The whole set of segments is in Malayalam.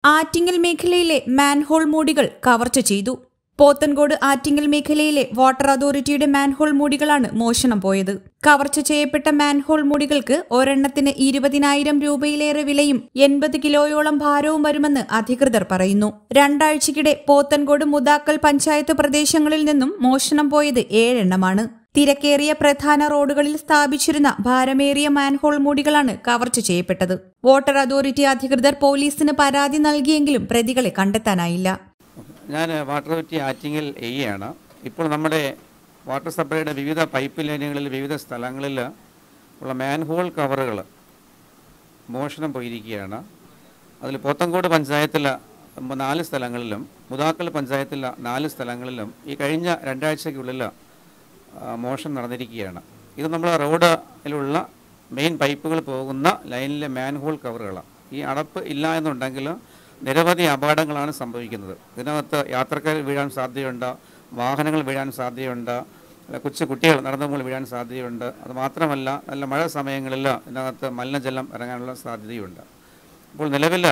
ആറ്റിങ്ങൽ മേഖലയിലെ മാൻഹോൾ മൂടികൾ കവർച്ച ചെയ്തു പോത്തൻകോട് ആറ്റിങ്ങൽ മേഖലയിലെ വാട്ടർ അതോറിറ്റിയുടെ മാൻഹോൾ മൂടികളാണ് മോഷണം പോയത് കവർച്ച ചെയ്യപ്പെട്ട മാൻഹോൾ മൂടികൾക്ക് ഒരെണ്ണത്തിന് ഇരുപതിനായിരം രൂപയിലേറെ വിലയും എൺപത് കിലോയോളം ഭാരവും വരുമെന്ന് അധികൃതർ പറയുന്നു രണ്ടാഴ്ചയ്ക്കിടെ പോത്തൻകോട് മുതാക്കൽ പഞ്ചായത്ത് പ്രദേശങ്ങളിൽ നിന്നും മോഷണം പോയത് ഏഴെണ്ണമാണ് തിരക്കേറിയ പ്രധാന റോഡുകളിൽ സ്ഥാപിച്ചിരുന്ന ഭാരമേറിയ മാൻഹോൾ മൂടികളാണ് കവർച്ച ചെയ്യപ്പെട്ടത് വാട്ടർ അതോറിറ്റി അധികൃതർ പോലീസിന് പരാതി നൽകിയെങ്കിലും പ്രതികളെ കണ്ടെത്താനായില്ല ഞാൻ വാട്ടർ അതോറിറ്റി ആറ്റിങ്ങൽ എ ആണ് ഇപ്പോൾ നമ്മുടെ വാട്ടർ സപ്ലൈയുടെ വിവിധ പൈപ്പ് ലൈനുകളിൽ വിവിധ സ്ഥലങ്ങളിൽ ഉള്ള മാൻഹോൾ കവറുകൾ മോഷണം പോയിരിക്കുകയാണ് അതിൽ പോത്തങ്കോട് പഞ്ചായത്തിൽ നാല് സ്ഥലങ്ങളിലും മുതാക്കൽ പഞ്ചായത്തിൽ നാല് സ്ഥലങ്ങളിലും ഈ കഴിഞ്ഞ രണ്ടാഴ്ചയ്ക്കുള്ളിൽ ആ, മോഷണം നടന്നിരിക്കുകയാണ് ഇത് നമ്മൾ റോഡിലുള്ള മെയിൻ പൈപ്പുകൾ പോകുന്ന ലൈനിലെ മാൻഹോൾ കവറുകളാണ് ഈ അടപ്പ് ഇല്ല എന്നുണ്ടെങ്കിൽ നിരവധി അപകടങ്ങളാണ് സംഭവിക്കുന്നത് ഇതിനകത്ത് യാത്രക്കാർ വീഴാൻ സാധ്യതയുണ്ട് വാഹനങ്ങൾ വീഴാൻ സാധ്യതയുണ്ട് അല്ല, കൊച്ചു കുട്ടികൾ നടന്നുമ്പോൾ വീഴാൻ സാധ്യതയുണ്ട് അത് മാത്രമല്ല നല്ല മഴ സമയങ്ങളിൽ ഇതിനകത്ത് മലിനജലം ഇറങ്ങാനുള്ള സാധ്യതയുണ്ട് ഇപ്പോൾ നിലവിൽ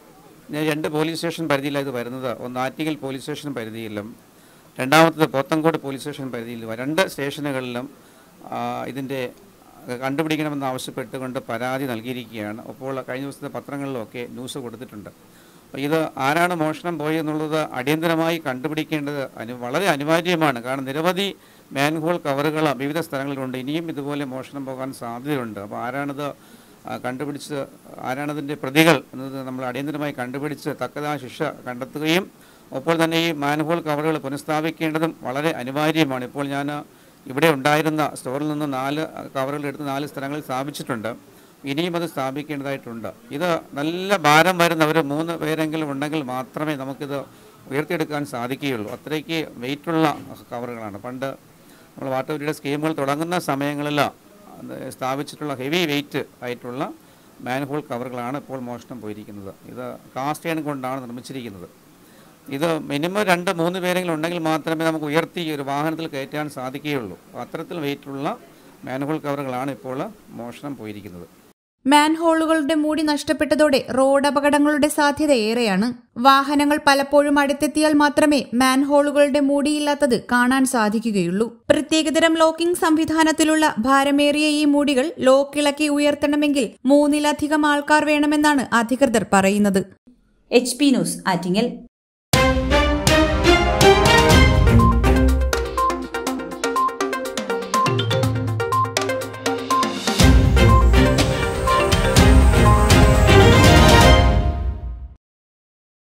ഞാൻ രണ്ട് പോലീസ് സ്റ്റേഷൻ പരിധിയിലാണ് ഇത് വരുന്നത് ഒന്ന് ആറ്റിങ്ങൽ പോലീസ് സ്റ്റേഷൻ പരിധിയിലും രണ്ടാമത്തത് പോത്തങ്കോട് പോലീസ് സ്റ്റേഷൻ പരിധിയിലും രണ്ട് സ്റ്റേഷനുകളിലും ആ, ഇതിൻ്റെ കണ്ടുപിടിക്കണമെന്ന് ആവശ്യപ്പെട്ടുകൊണ്ട് പരാതി നൽകിയിരിക്കുകയാണ് അപ്പോൾ കഴിഞ്ഞ ദിവസത്തെ പത്രങ്ങളിലൊക്കെ ന്യൂസ് കൊടുത്തിട്ടുണ്ട് അപ്പോൾ ഇത് ആരാണ് മോഷണം പോയെന്നുള്ളത് അടിയന്തരമായി കണ്ടുപിടിക്കേണ്ടത് അനു വളരെ അനിവാര്യമാണ് കാരണം നിരവധി മാൻഹോൾ കവറുകൾ വിവിധ സ്ഥലങ്ങളിലുണ്ട് ഇനിയും ഇതുപോലെ മോഷണം പോകാൻ സാധ്യതയുണ്ട് അപ്പോൾ ആരാണിത് ആ, കണ്ടുപിടിച്ച് ആരാണതിൻ്റെ പ്രതികൾ എന്നത് നമ്മൾ അടിയന്തരമായി കണ്ടുപിടിച്ച് തക്കതായ ശിക്ഷ കണ്ടെത്തുകയും ഒപ്പോൾ തന്നെ ഈ മാൻഹോൾ കവറുകൾ പുനഃസ്ഥാപിക്കേണ്ടതും വളരെ അനിവാര്യമാണ് ഇപ്പോൾ ഞാൻ ഇവിടെ ഉണ്ടായിരുന്ന സ്റ്റോറിൽ നിന്ന് നാല് കവറുകൾ എടുത്ത് നാല് സ്ഥലങ്ങളിൽ സ്ഥാപിച്ചിട്ടുണ്ട് ഇനിയും അത് സ്ഥാപിക്കേണ്ടതായിട്ടുണ്ട് ഇത് നല്ല ഭാരം വരുന്ന ഒരു മൂന്ന് പേരെങ്കിലും ഉണ്ടെങ്കിൽ മാത്രമേ നമുക്കിത് ഉയർത്തിയെടുക്കാൻ സാധിക്കുകയുള്ളൂ അത്രയ്ക്ക് വെയിറ്റുള്ള കവറുകളാണ് പണ്ട് നമ്മൾ വാട്ടർ അതോറിറ്റിയുടെ സ്കീമുകൾ തുടങ്ങുന്ന സമയങ്ങളിൽ അത് സ്ഥാപിച്ചിട്ടുള്ള ഹെവി വെയിറ്റ് ആയിട്ടുള്ള മാൻഹോൾ കവറുകളാണ് ഇപ്പോൾ മോഷണം പോയിരിക്കുന്നത് ഇത് കാസ്റ്റ് അയൺ കൊണ്ടാണ് നിർമ്മിച്ചിരിക്കുന്നത് ഇത് മിനിമം രണ്ട് മൂന്ന് പേരെങ്കിലും ഉണ്ടെങ്കിൽ മാത്രമേ നമുക്ക് ഉയർത്തി ഒരു വാഹനത്തിൽ കയറ്റാൻ സാധിക്കുകയുള്ളൂ അത്തരത്തിൽ വെയിറ്റുള്ള മാൻഹോൾ കവറുകളാണ് ഇപ്പോൾ മോഷണം പോയിരിക്കുന്നത് മാൻഹോളുകളുടെ മൂടി നഷ്ടപ്പെട്ടതോടെ റോഡ് അപകടങ്ങളുടെ സാധ്യത ഏറെയാണ് വാഹനങ്ങൾ പലപ്പോഴും അടുത്തെത്തിയാൽ മാത്രമേ മാൻഹോളുകളുടെ മൂടിയില്ലാത്തത് കാണാൻ സാധിക്കുകയുള്ളൂ പ്രത്യേകതരം ലോക്കിംഗ് സംവിധാനത്തിലുള്ള ഭാരമേറിയ ഈ മൂടികൾ ലോക്കിളക്കി ഉയർത്തണമെങ്കിൽ മൂന്നിലധികം ആൾക്കാർ വേണമെന്നാണ് അധികൃതർ പറയുന്നത് എച്ച് പി ന്യൂസ് ആറ്റിങ്ങൽ